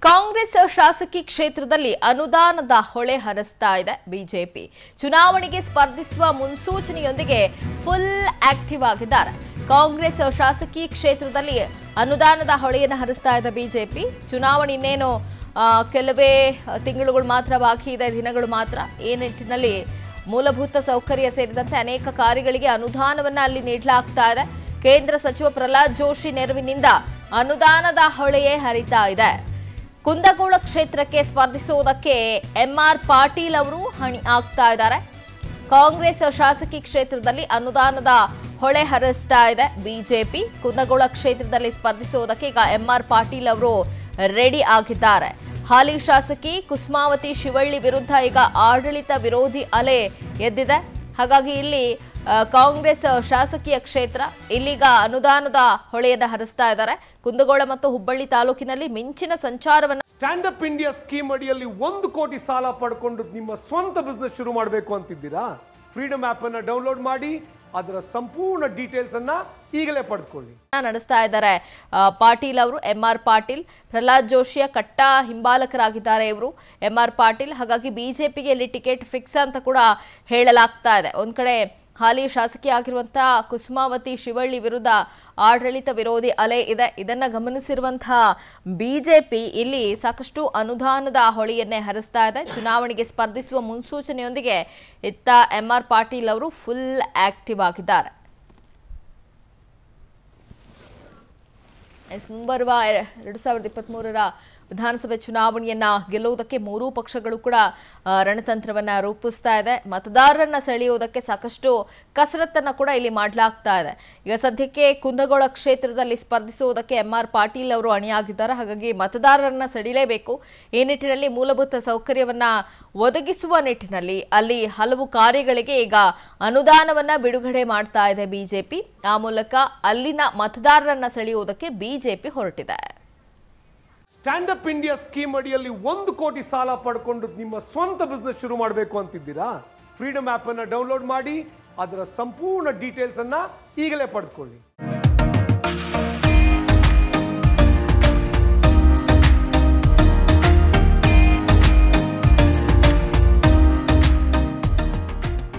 ಕಾಂಗ್ರೆಸ್ ಶಾಸಕಿ ಕ್ಷೇತ್ರದಲ್ಲಿ ಅನುದಾನದ ಹೊಳೆ ಹರಿಸ್ತಾ ಇದೆ ಬಿಜೆಪಿ ಚುನಾವಣೆಗೆ ಸ್ಪರ್ಧಿಸುವ ಮುನ್ಸೂಚನೆಯೊಂದಿಗೆ ಫುಲ್ ಆಕ್ಟಿವ್ ಆಗಿದ್ದಾರೆ ಕಾಂಗ್ರೆಸ್ ಶಾಸಕಿ ಕ್ಷೇತ್ರದಲ್ಲಿ ಅನುದಾನದ ಹೊಳೆಯನ್ನು ಹರಿಸ್ತಾ ಇದೆ ಬಿಜೆಪಿ ಚುನಾವಣೆ ಇನ್ನೇನು ಆ, ಕೆಲವೇ ತಿಂಗಳುಗಳು ಮಾತ್ರ ಬಾಕಿ ಇದೆ ದಿನಗಳು ಮಾತ್ರ ಈ ನಿಟ್ಟಿನಲ್ಲಿ ಮೂಲಭೂತ ಸೌಕರ್ಯ ಸೇರಿದಂತೆ ಅನೇಕ ಕಾರ್ಯಗಳಿಗೆ ಅನುದಾನವನ್ನ ಅಲ್ಲಿ ನೀಡಲಾಗ್ತಾ ಇದೆ ಕೇಂದ್ರ ಸಚಿವ ಪ್ರಹ್ಲಾದ್ ಜೋಶಿ ನೆರವಿನಿಂದ ಅನುದಾನದ ಹೊಳೆಯೇ ಹರಿತಾ ಇದೆ ಕುಂದಗೋಳ ಕ್ಷೇತ್ರಕ್ಕೆ ಸ್ಪರ್ಧಿಸುವುದಕ್ಕೆ ಎಂಆರ್ ಪಾಟೀಲ್ ಅವರು ಹಣಿ ಆಗ್ತಾ ಇದ್ದಾರೆ ಕಾಂಗ್ರೆಸ್ ಶಾಸಕಿ ಕ್ಷೇತ್ರದಲ್ಲಿ ಅನುದಾನದ ಹೊಳೆ ಹರಿಸ್ತಾ ಇದೆ ಬಿಜೆಪಿ ಕುಂದಗೋಳ ಕ್ಷೇತ್ರದಲ್ಲಿ ಸ್ಪರ್ಧಿಸುವುದಕ್ಕೆ ಈಗ ಎಂಆರ್ ಪಾಟೀಲ್ ಅವರು ರೆಡಿ ಆಗಿದ್ದಾರೆ ಹಾಲಿ ಶಾಸಕಿ ಕುಸುಮಾವತಿ ಶಿವಳ್ಳಿ ವಿರುದ್ಧ ಈಗ ಆಡಳಿತ ವಿರೋಧಿ ಅಲೆ ಎದ್ದಿದೆ ಹಾಗಾಗಿ ಇಲ್ಲಿ ಆ, ಕಾಂಗ್ರೆಸ್ ಶಾಸಕೀಯ ಕ್ಷೇತ್ರ ಇಲ್ಲೀಗ ಅನುದಾನದ ಹೊಳೆಯನ್ನು ಹರಿಸ್ತಾ ಇದ್ದಾರೆ ಕುಂದಗೋಳ ಮತ್ತು ಹುಬ್ಬಳ್ಳಿ ತಾಲೂಕಿನಲ್ಲಿ ಮಿಂಚಿನ ಸಂಚಾರವನ್ನ ಸ್ಟ್ಯಾಂಡ್ ಅಪ್ ಇಂಡಿಯಾ ಸ್ಕೀಮ್ ಅಡಿಯಲ್ಲಿ ಒಂದು ಕೋಟಿ ಸಾಲ ಪಡ್ಕೊಂಡು ನಿಮ್ಮ ಸ್ವಂತ ಬಿಸ್ನೆಸ್ ಶುರು ಮಾಡಬೇಕು ಅಂತಿದ್ದೀರಾ ಫ್ರೀಡಮ್ ಆಪ್ ಅನ್ನ ಡೌನ್ಲೋಡ್ ಮಾಡಿ ಅದರ ಸಂಪೂರ್ಣ ಡೀಟೇಲ್ಸ್ ಅನ್ನ ಈಗಲೇ ಪಡೆದುಕೊಳ್ಳಿ ನಡೆಸ್ತಾ ಇದ್ದಾರೆ ಆ, ಪಾಟೀಲ್ ಅವರು ಎಂ ಆರ್ ಪಾಟೀಲ್ ಪ್ರಹ್ಲಾದ್ ಜೋಶಿಯ ಕಟ್ಟ ಹಿಂಬಾಲಕರಾಗಿದ್ದಾರೆ ಇವರು ಎಂ ಆರ್ ಪಾಟೀಲ್ ಹಾಗಾಗಿ ಬಿಜೆಪಿಗೆ ಇಲ್ಲಿ ಟಿಕೆಟ್ ಫಿಕ್ಸ್ ಅಂತ ಕೂಡ ಹೇಳಲಾಗ್ತಾ ಇದೆ ಒಂದ್ ಕಡೆ ಹಾಲಿ ಶಾಸಕಿ ಆಗಿರುವಂತಹ ಕುಸುಮಾವತಿ ಶಿವಳ್ಳಿ ವಿರುದ್ಧ ಆಡಳಿತ ವಿರೋಧಿ ಅಲೆ ಇದೆ ಇದನ್ನ ಗಮನಿಸಿರುವಂತಹ ಬಿಜೆಪಿ ಇಲ್ಲಿ ಸಾಕಷ್ಟು ಅನುದಾನದ ಹೊಳೆಯನ್ನೇ ಹರಿಸ್ತಾ ಇದೆ ಚುನಾವಣೆಗೆ ಸ್ಪರ್ಧಿಸುವ ಮುನ್ಸೂಚನೆಯೊಂದಿಗೆ ಇತ್ತ ಎಂ ಆರ್ ಪಾಟೀಲ್ ಅವರು ಫುಲ್ ಆಕ್ಟಿವ್ ಆಗಿದ್ದಾರೆ ಎಸ್, ಮುಂಬರುವ ಎ- ಎರಡು ಸಾವಿರದ ಇಪ್ಪತ್ತ್ಮೂರರ ವಿಧಾನಸಭೆ ಚುನಾವಣೆಯನ್ನ ಗೆಲ್ಲುವುದಕ್ಕೆ ಮೂರೂ ಪಕ್ಷಗಳು ಕೂಡ ಆ, ರಣತಂತ್ರವನ್ನ ರೂಪಿಸ್ತಾ ಇದೆ ಮತದಾರರನ್ನ ಸೆಳೆಯುವುದಕ್ಕೆ ಸಾಕಷ್ಟು ಕಸರತ್ತನ್ನ ಕೂಡ ಇಲ್ಲಿ ಮಾಡಲಾಗ್ತಾ ಇದೆ ಈಗ ಸದ್ಯಕ್ಕೆ ಕುಂದಗೋಳ ಕ್ಷೇತ್ರದಲ್ಲಿ ಸ್ಪರ್ಧಿಸುವುದಕ್ಕೆ ಎಂ ಆರ್ ಪಾಟೀಲ್ ಅವರು ಅಣಿಯಾಗಿದ್ದಾರೆ ಹಾಗಾಗಿ ಮತದಾರರನ್ನ ಸೆಳಿಲೇಬೇಕು ಈ ನಿಟ್ಟಿನಲ್ಲಿ ಮೂಲಭೂತ ಸೌಕರ್ಯವನ್ನ ಒದಗಿಸುವ ನಿಟ್ಟಿನಲ್ಲಿ ಅಲ್ಲಿ ಹಲವು ಕಾರ್ಯಗಳಿಗೆ ಈಗ ಅನುದಾನವನ್ನ ಬಿಡುಗಡೆ ಮಾಡ್ತಾ ಇದೆ ಬಿಜೆಪಿ ಆ ಮೂಲಕ ಅಲ್ಲಿನ ಮತದಾರರನ್ನ ಸೆಳೆಯುವುದಕ್ಕೆ ಬಿಜೆಪಿ ಹೊರಟಿದೆ ಸ್ಟ್ಯಾಂಡ್ ಅಪ್ ಇಂಡಿಯಾ ಸ್ಕೀಮ್ ಅಡಿಯಲ್ಲಿ ಒಂದು ಕೋಟಿ ಸಾಲ ಪಡ್ಕೊಂಡು ನಿಮ್ಮ ಸ್ವಂತ ಬಿಸ್ನೆಸ್ ಶುರು ಮಾಡಬೇಕು ಅಂತಿದ್ದೀರಾ ಫ್ರೀಡಮ್ ಆಪ್ ಅನ್ನ ಡೌನ್ಲೋಡ್ ಮಾಡಿ ಅದರ ಸಂಪೂರ್ಣ ಡೀಟೇಲ್ಸ್ ಅನ್ನ ಈಗಲೇ ಪಡೆದುಕೊಳ್ಳಿ